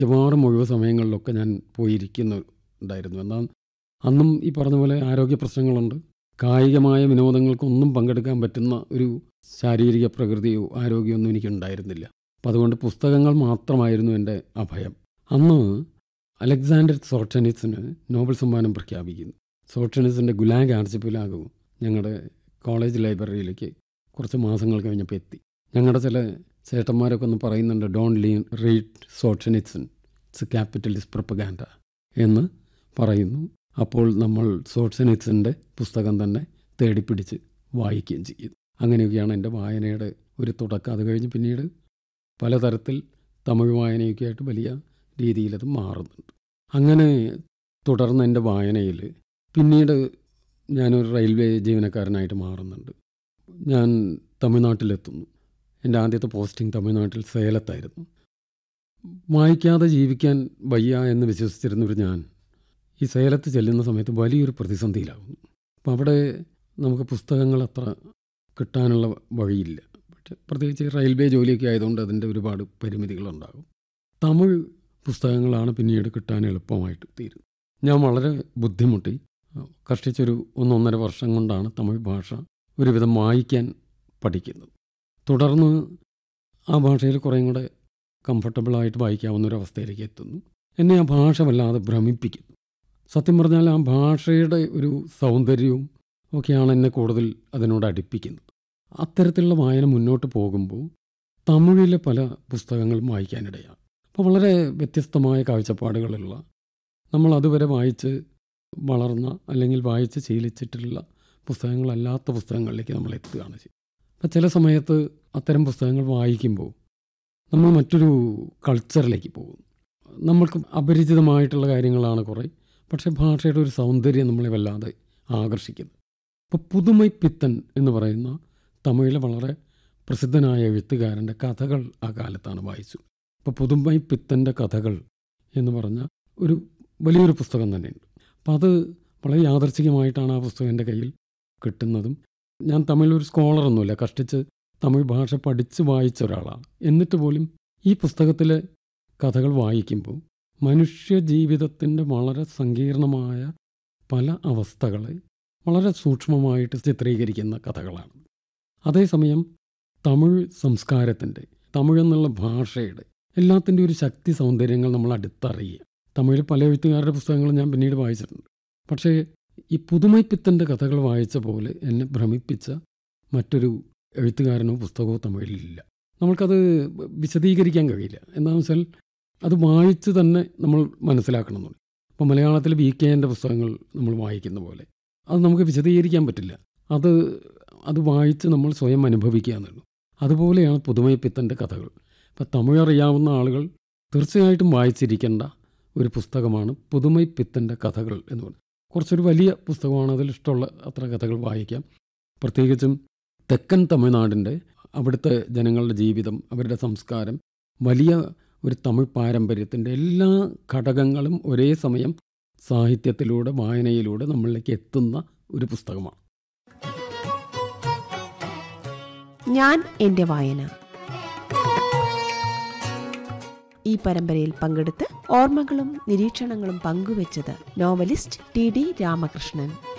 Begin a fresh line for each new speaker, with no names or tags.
മിക്കവാറും ഒഴിവ് സമയങ്ങളിലൊക്കെ ഞാൻ പോയിരിക്കുന്നുണ്ടായിരുന്നു എന്നാൽ അന്നും ഈ പറഞ്ഞ പോലെ ആരോഗ്യ പ്രശ്നങ്ങളുണ്ട് കായികമായ വിനോദങ്ങൾക്കൊന്നും പങ്കെടുക്കാൻ പറ്റുന്ന ഒരു ശാരീരിക പ്രകൃതിയോ ആരോഗ്യമൊന്നും എനിക്കുണ്ടായിരുന്നില്ല അപ്പം അതുകൊണ്ട് പുസ്തകങ്ങൾ മാത്രമായിരുന്നു എൻ്റെ അഭയം അന്ന് അലക്സാണ്ടർ സോട്ടനിസിന് നോബൽ സമ്മാനം പ്രഖ്യാപിക്കുന്നു സോട്ടനിസിൻ്റെ ഗുലാഗ് ആർച്ചിപ്പിലാകും ഞങ്ങളുടെ കോളേജ് ലൈബ്രറിയിലേക്ക് കുറച്ച് മാസങ്ങൾ കഴിഞ്ഞപ്പോൾ എത്തി ഞങ്ങളുടെ ചില ചേട്ടന്മാരൊക്കെ ഒന്ന് പറയുന്നുണ്ട് don't really read Solzhenitsyn it's capitalist propaganda എന്ന് പറയുന്നു അപ്പോൾ നമ്മൾ സോട്സനിറ്റ്സിൻ്റെ പുസ്തകം തന്നെ തേടിപ്പിടിച്ച് വായിക്കുകയും ചെയ്യും അങ്ങനെയൊക്കെയാണ് എൻ്റെ വായനയുടെ ഒരു തുടക്കം അത് കഴിഞ്ഞ് പിന്നീട് പലതരത്തിൽ തമിഴ് വായനയൊക്കെ ആയിട്ട് വലിയ രീതിയിൽ അത് മാറുന്നുണ്ട് അങ്ങനെ തുടർന്ന് എൻ്റെ വായനയിൽ പിന്നീട് ഞാനൊരു റെയിൽവേ ജീവനക്കാരനായിട്ട് മാറുന്നുണ്ട് ഞാൻ തമിഴ്നാട്ടിലെത്തുന്നു എൻ്റെ ആദ്യത്തെ പോസ്റ്റിംഗ് തമിഴ്നാട്ടിൽ സേലത്തായിരുന്നു വായിക്കാതെ ജീവിക്കാൻ വയ്യ എന്ന് വിശ്വസിച്ചിരുന്നൊരു ഞാൻ ഈ സേലത്ത് ചെല്ലുന്ന സമയത്ത് വലിയൊരു പ്രതിസന്ധിയിലാകുന്നു അപ്പം അവിടെ നമുക്ക് പുസ്തകങ്ങൾ അത്ര കിട്ടാനുള്ള വഴിയില്ല പക്ഷെ പ്രത്യേകിച്ച് റെയിൽവേ ജോലിയൊക്കെ ആയതുകൊണ്ട് അതിൻ്റെ ഒരുപാട് പരിമിതികളുണ്ടാകും തമിഴ് പുസ്തകങ്ങളാണ് പിന്നീട് കിട്ടാൻ എളുപ്പമായിട്ട് തീരുന്നത് ഞാൻ വളരെ ബുദ്ധിമുട്ടി കഷ്ടിച്ചൊരു ഒന്നൊന്നര വർഷം കൊണ്ടാണ് തമിഴ് ഭാഷ ഒരുവിധം വായിക്കാൻ പഠിക്കുന്നത് തുടർന്ന് ആ ഭാഷയിൽ കുറേയും കൂടെ കംഫർട്ടബിളായിട്ട് വായിക്കാവുന്ന ഒരു അവസ്ഥയിലേക്ക് എത്തുന്നു എന്നെ ആ ഭാഷ വല്ലാതെ ഭ്രമിപ്പിക്കുന്നു സത്യം പറഞ്ഞാൽ ആ ഭാഷയുടെ ഒരു സൗന്ദര്യവും ഒക്കെയാണ് എന്നെ കൂടുതൽ അതിനോട് അടുപ്പിക്കുന്നത് അത്തരത്തിലുള്ള വായന മുന്നോട്ട് പോകുമ്പോൾ തമിഴിലെ പല പുസ്തകങ്ങളും വായിക്കാനിടയാണ് അപ്പോൾ വളരെ വ്യത്യസ്തമായ കാഴ്ചപ്പാടുകളുള്ള നമ്മൾ അതുവരെ വായിച്ച് വളർന്ന അല്ലെങ്കിൽ വായിച്ച് ശീലിച്ചിട്ടുള്ള പുസ്തകങ്ങളല്ലാത്ത പുസ്തകങ്ങളിലേക്ക് നമ്മൾ എത്തുകയാണ് ചെയ്യുന്നത് അപ്പം ചില സമയത്ത് അത്തരം പുസ്തകങ്ങൾ വായിക്കുമ്പോൾ നമ്മൾ മറ്റൊരു കൾച്ചറിലേക്ക് പോകും നമ്മൾക്ക് അപരിചിതമായിട്ടുള്ള കാര്യങ്ങളാണ് കുറേ പക്ഷേ ഭാഷയുടെ ഒരു സൗന്ദര്യം നമ്മളെ വല്ലാതെ ആകർഷിക്കുന്നു ഇപ്പോൾ പുതുമൈപ്പിത്തൻ എന്ന് പറയുന്ന തമിഴിലെ വളരെ പ്രസിദ്ധനായ എഴുത്തുകാരൻ്റെ കഥകൾ ആ കാലത്താണ് വായിച്ചു ഇപ്പോൾ പുതുമൈപ്പിത്തൻ്റെ കഥകൾ എന്ന് പറഞ്ഞ ഒരു വലിയൊരു പുസ്തകം തന്നെയുണ്ട് അപ്പം അത് വളരെ യാദർച്ഛികമായിട്ടാണ് ആ പുസ്തകം എൻ്റെ കയ്യിൽ കിട്ടുന്നതും ഞാൻ തമിഴ് ഒരു സ്കോളറൊന്നുമില്ല കഷ്ടിച്ച് തമിഴ് ഭാഷ പഠിച്ച് വായിച്ച ഒരാളാണ് എന്നിട്ട് പോലും ഈ പുസ്തകത്തിലെ കഥകൾ വായിക്കുമ്പോൾ മനുഷ്യ ജീവിതത്തിൻ്റെ വളരെ സങ്കീർണമായ പല അവസ്ഥകളെ വളരെ സൂക്ഷ്മമായിട്ട് ചിത്രീകരിക്കുന്ന കഥകളാണ് അതേസമയം തമിഴ് സംസ്കാരത്തിൻ്റെ തമിഴ് എന്നുള്ള ഭാഷയുടെ എല്ലാത്തിൻ്റെ ഒരു ശക്തി സൗന്ദര്യങ്ങൾ നമ്മൾ അടുത്തറിയുക തമിഴ് പല എഴുത്തുകാരുടെ പുസ്തകങ്ങളും ഞാൻ പിന്നീട് വായിച്ചിട്ടുണ്ട് പക്ഷേ ഈ പുതുമൈപ്പിത്തൻ്റെ കഥകൾ വായിച്ച പോലെ എന്നെ ഭ്രമിപ്പിച്ച മറ്റൊരു എഴുത്തുകാരനോ പുസ്തകമോ തമിഴിലില്ല നമ്മൾക്കത് വിശദീകരിക്കാൻ കഴിയില്ല എന്താണെന്ന് വെച്ചാൽ അത് വായിച്ച് തന്നെ നമ്മൾ മനസ്സിലാക്കണമെന്നുണ്ട് അപ്പോൾ മലയാളത്തിൽ വി കെ എൻ്റെ പുസ്തകങ്ങൾ നമ്മൾ വായിക്കുന്ന പോലെ അത് നമുക്ക് വിശദീകരിക്കാൻ പറ്റില്ല അത് അത് വായിച്ച് നമ്മൾ സ്വയം അനുഭവിക്കുക എന്നുള്ളൂ അതുപോലെയാണ് പുതുമൈപ്പിത്തൻ്റെ കഥകൾ ഇപ്പം തമിഴ് അറിയാവുന്ന ആളുകൾ തീർച്ചയായിട്ടും വായിച്ചിരിക്കേണ്ട ഒരു പുസ്തകമാണ് പുതുമൈപ്പിത്തൻ്റെ കഥകൾ എന്ന് പറയുന്നത് കുറച്ചൊരു വലിയ പുസ്തകമാണ് അതിൽ ഇഷ്ടമുള്ള അത്ര കഥകൾ വായിക്കാം പ്രത്യേകിച്ചും തെക്കൻ തമിഴ്നാടിൻ്റെ അവിടുത്തെ ജനങ്ങളുടെ ജീവിതം അവരുടെ സംസ്കാരം വലിയ ഒരു തമിഴ് പാരമ്പര്യത്തിൻ്റെ എല്ലാ ഘടകങ്ങളും ഒരേ സമയം സാഹിത്യത്തിലൂടെ വായനയിലൂടെ നമ്മളിലേക്ക് എത്തുന്ന ഒരു പുസ്തകമാണ്
ഞാൻ എൻ്റെ വായന ഈ പരമ്പരയിൽ പങ്കെടുത്ത് ഓർമ്മകളും നിരീക്ഷണങ്ങളും പങ്കുവച്ചത് നോവലിസ്റ്റ് ടി ഡി രാമകൃഷ്ണൻ